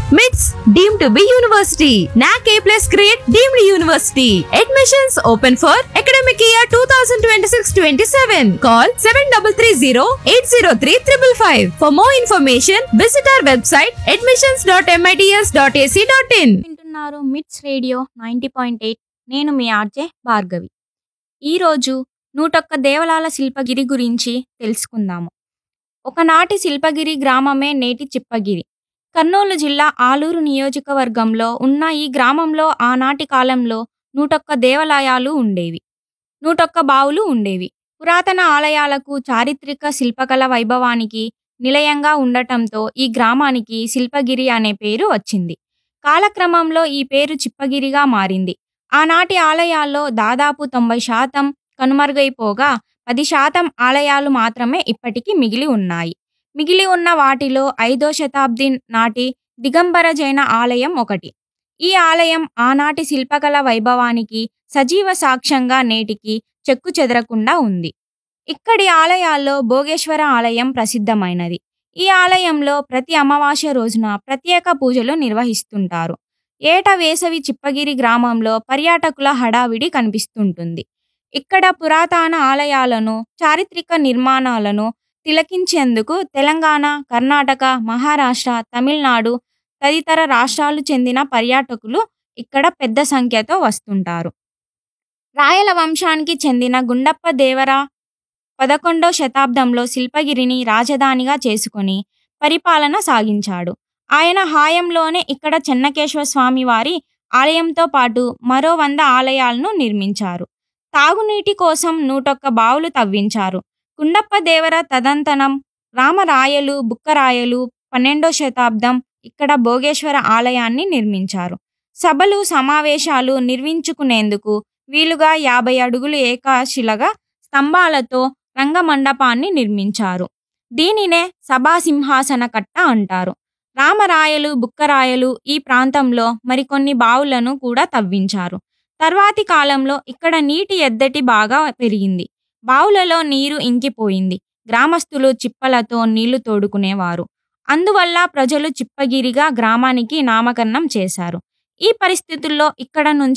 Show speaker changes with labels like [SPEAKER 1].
[SPEAKER 1] MITS deemed to be university. NAC A plus grade deemed university. Admissions open for academic year 2026-27. Call 7330-803-555. For more information, visit our website admissions.mits.ac.in.
[SPEAKER 2] వింటున్నారు మిట్స్ radio ninety point eight నేను మీ RJ Bhargavi ఈరోజు నూటొక్క దేవలాల శిల్పగిరి గురించి తెలుసుకుందాము ఒకనాటి శిల్పగిరి గ్రామమే నేటి చిప్పగిరి కర్నూలు జిల్లా ఆలూరు నియోజకవర్గంలో ఉన్న ఈ గ్రామంలో ఆనాటి కాలంలో నూటొక్క దేవాలయాలు ఉండేవి నూటొక్క బావులు ఉండేవి పురాతన ఆలయాలకు చారిత్రక శిల్పకళ వైభవానికి నిలయంగా ఉండటంతో ఈ గ్రామానికి శిల్పగిరి అనే పేరు వచ్చింది కాలక్రమంలో ఈ పేరు చిప్పగిరిగా మారింది ఆనాటి ఆలయాల్లో దాదాపు తొంభై శాతం కనుమరుగైపోగా పది శాతం ఆలయాలు మాత్రమే ఇప్పటికీ మిగిలి ఉన్నాయి మిగిలి ఉన్న వాటిలో ఐదో శతాబ్ది నాటి దిగంబర జైన ఆలయం ఒకటి ఈ ఆలయం ఆనాటి శిల్పకళ వైభవానికి సజీవ సాక్ష్యంగా నేటికి చెక్కు చెదరకుండా ఉంది ఇక్కడి ఆలయాల్లో భోగేశ్వర ఆలయం ప్రసిద్ధమైనది ఈ ఆలయంలో ప్రతి అమావాస్య రోజున ప్రత్యేక పూజలు నిర్వహిస్తుంటారు ఏట వేసవి చిప్పగిరి గ్రామంలో పర్యాటకుల హడావిడి కనిపిస్తుంటుంది ఇక్కడ పురాతన ఆలయాలను చారిత్రక నిర్మాణాలను తిలకించేందుకు తెలంగాణ కర్ణాటక మహారాష్ట్ర తమిళనాడు తదితర రాష్ట్రాలు చెందిన పర్యాటకులు ఇక్కడ పెద్ద సంఖ్యతో వస్తుంటారు రాయల వంశానికి చెందిన గుండప్ప దేవర పదకొండో శతాబ్దంలో శిల్పగిరిని రాజధానిగా చేసుకొని పరిపాలన సాగించాడు ఆయన హాయంలోనే ఇక్కడ చెన్నకేశ్వర స్వామి వారి ఆలయంతో పాటు మరో వంద ఆలయాలను నిర్మించారు తాగునీటి కోసం నూటొక్క బావులు తవ్వించారు కుండప్ప దేవర తదంతనం రామరాయలు బుక్కరాయలు పన్నెండో శతాబ్దం ఇక్కడ భోగేశ్వర ఆలయాన్ని నిర్మించారు సభలు సమావేశాలు నిర్మించుకునేందుకు వీలుగా యాభై అడుగులు ఏకాశిలగా స్తంభాలతో రంగమండపాన్ని నిర్మించారు దీనినే సభాసింహాసన కట్ట అంటారు రామరాయలు బుక్కరాయలు ఈ ప్రాంతంలో మరికొన్ని బావులను కూడా తవ్వించారు తర్వాతి కాలంలో ఇక్కడ నీటి ఎద్దటి బాగా పెరిగింది బావులలో నీరు ఇంకిపోయింది గ్రామస్తులు చిప్పలతో నీళ్లు తోడుకునేవారు అందువల్ల ప్రజలు చిప్పగిరిగా గ్రామానికి నామకరణం చేశారు ఈ పరిస్థితుల్లో ఇక్కడ నుంచి